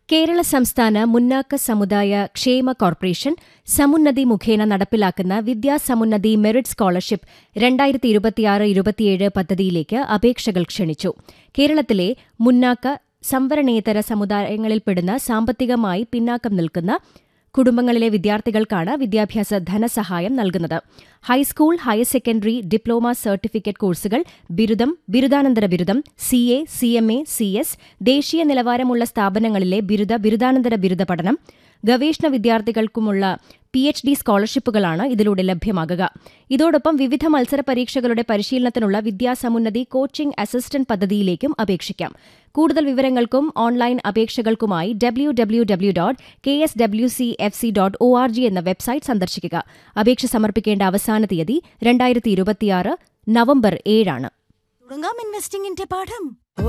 കേരള സംസ്ഥാന മുന്നാക്ക സമുദായ ക്ഷേമ കോർപ്പറേഷൻ സമുന്നതി മുഖേന നടപ്പിലാക്കുന്ന വിദ്യാസമുന്നതി മെറിറ്റ് സ്കോളർഷിപ്പ് രണ്ടായിരത്തി ഇരുപത്തിയാറ് ഇരുപത്തിയേഴ് പദ്ധതിയിലേക്ക് അപേക്ഷകൾ ക്ഷണിച്ചു കേരളത്തിലെ മുന്നാക്ക സംവരണേതര സമുദായങ്ങളിൽപ്പെടുന്ന സാമ്പത്തികമായി പിന്നാക്കം നിൽക്കുന്ന കുടുംബങ്ങളിലെ വിദ്യാർത്ഥികൾക്കാണ് വിദ്യാഭ്യാസ ധനസഹായം നൽകുന്നത് high school higher secondary diploma certificate കോഴ്സുകൾ ബിരുദം ബിരുദാനന്തര ബിരുദം C A C M A C S ദേശീയ നിലവാരമുള്ള സ്ഥാപനങ്ങളിലെ ബിരുദ ബിരുദാനന്തര ബിരുദ പഠനം ഗവേഷണ വിദ്യാർത്ഥികൾക്കുമുള്ള പി എച്ച് ഡി സ്കോളർഷിപ്പുകളാണ് ഇതിലൂടെ ലഭ്യമാകുക ഇതോടൊപ്പം വിവിധ മത്സര പരീക്ഷകളുടെ പരിശീലനത്തിനുള്ള വിദ്യാസമുന്നതി കോച്ചിംഗ് അസിസ്റ്റന്റ് പദ്ധതിയിലേക്കും അപേക്ഷിക്കാം കൂടുതൽ വിവരങ്ങൾക്കും ഓൺലൈൻ അപേക്ഷകൾക്കുമായി W W W dot K S W C F C dot O R G എന്ന വെബ്സൈറ്റ് സന്ദർശിക്കുക അപേക്ഷ സമർപ്പിക്കേണ്ട അവസാന തീയതി രണ്ടായിരത്തി ഇരുപത്തിയാറ് നവംബർ ഏഴാണ് തുടങ്ങാം ഇൻവെസ്റ്റിംഗിന്റെ പാഠം